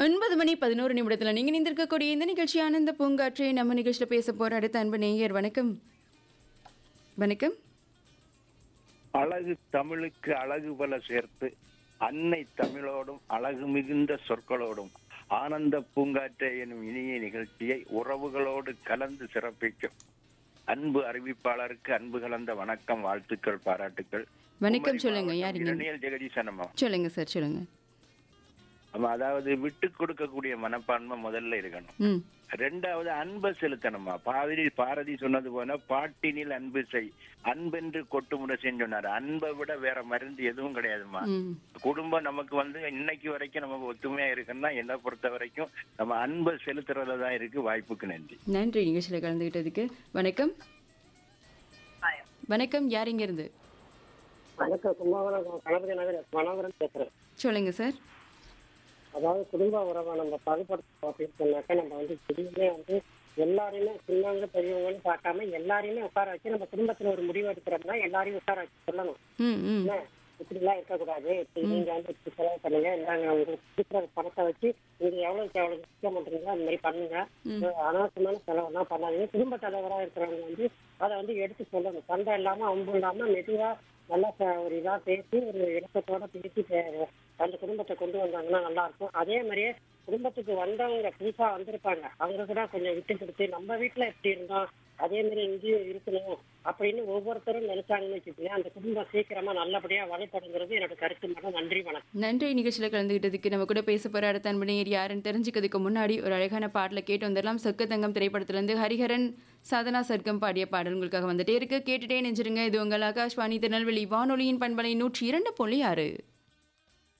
ஒன்பது மணி பதினோரு நிமிடத்துல நீங்க நிந்திருக்கக்கூடிய இந்த நிகழ்ச்சி ஆனந்த பூங்காற்றை நம்ம நிகழ்ச்சியில பேச போற அடுத்த அன்பு நேயர் வணக்கம் வணக்கம் அழகு தமிழுக்கு அழகு பல சேர்த்து அன்னை தமிழோடும் அழகு மிகுந்த சொற்களோடும் ஆனந்த பூங்காற்றை எனும் இனிய நிகழ்ச்சியை உறவுகளோடு கலந்து சிறப்பிக்கும் அன்பு அறிவிப்பாளருக்கு அன்பு கலந்த வணக்கம் வாழ்த்துக்கள் பாராட்டுக்கள் வணக்கம் சொல்லுங்க குமரி யாருங்க மாவட்டம் இரணியல் ஜெகதீசன் அம்மா சொல்லுங்க சார் சொல்லுங்க ஆமா அதாவது விட்டு கொடுக்கக்கூடிய மனப்பான்மை முதல்ல இருக்கணும் ம் ரெண்டாவது அன்பை செலுத்தணுமா பாதிரி பாரதி சொன்னது போல பாட்டினில் அன்பு செய் அன்பென்று கொட்டுமுறை செஞ்சு சொன்னாரு அன்பை விட வேற மருந்து எதுவும் கிடையாதுமா ம் குடும்பம் நமக்கு வந்து இன்னைக்கு வரைக்கும் நமக்கு ஒத்துமையா இருக்குன்னா என்னை பொறுத்த வரைக்கும் நம்ம அன்பை செலுத்துறதுல தான் இருக்கு வாய்ப்புக்கு நன்றி நன்றி நிகழ்ச்சியில கலந்துகிட்டதுக்கு வணக்கம் வணக்கம் யார் இங்க இருந்து வணக்கம் கும்பகோணம் கணபதி நகர் மனோகரன் பேசுறேன் சொல்லுங்க சார் அதாவது குடும்ப உறவை நம்ம பகுப்படுத்தோம் அப்படின்னு சொன்னாக்கா நம்ம வந்து திடீர்னு வந்து எல்லாரையுமே சின்னவங்க பெரியவங்கன்னு பார்க்காம எல்லாரையுமே உட்கார வச்சு நம்ம குடும்பத்துல ஒரு முடிவு எடுக்கிறோம்னா எல்லாரையும் உட்கார வச்சு சொல்லணும் ம் ம் என்ன இப்படி எல்லாம் இருக்கக்கூடாது இப்படி நீங்க வந்து இப்படி செலவு பண்ணுங்க இந்தாங்க உங்களுக்கு இருக்கிற பணத்தை வச்சு நீங்க எவ்வளவுக்கு எவ்வளவு சுத்தம் பண்றீங்களோ அந்த மாதிரி பண்ணுங்க அனாவசியமான செலவெல்லாம் பண்ணாதீங்க குடும்ப தலைவரா இருக்கிறவங்க வந்து அதை வந்து எடுத்து சொல்லணும் சண்டை இல்லாம அம்பு இல்லாம மெதுவா நல்லா ச- ஒரு இதா பேசி ஒரு இலக்கத்தோட பேசி பே- அந்த குடும்பத்தை கொண்டு வந்தாங்கன்னா நல்லா இருக்கும் அதே மாதிரியே குடும்பத்துக்கு வந்தவங்க புதுசா வந்திருப்பாங்க அவங்க கூட கொஞ்சம் விட்டு கொடுத்து நம்ம வீட்டுல எப்படி இருந்தோம் அதே மாதிரி இங்கேயும் இருக்கணும் அப்படின்னு ஒவ்வொருத்தரும் நினைச்சாங்கன்னு வச்சுக்கோங்க அந்த குடும்பம் சீக்கிரமா நல்லபடியா வழிபடுங்கிறது என்னோட கருத்து மட்டும் நன்றி வணக்கம் நன்றி நிகழ்ச்சியில கலந்துகிட்டதுக்கு நம்ம கூட பேச போற அடுத்த அன்பு நேயர் யாருன்னு தெரிஞ்சுக்கிறதுக்கு முன்னாடி ஒரு அழகான பாடலை கேட்டு வந்துடலாம் சொக்க தங்கம் திரைப்படத்துல இருந்து ஹரிஹரன் சாதனா சர்க்கம் பாடிய பாடல் உங்களுக்காக வந்துட்டே இருக்கு கேட்டுட்டே நெஞ்சிருங்க இது உங்கள் ஆகாஷ்வாணி திருநெல்வேலி வானொலியின் பண்பலை நூற்றி இரண்டு புள்ளி ஆறு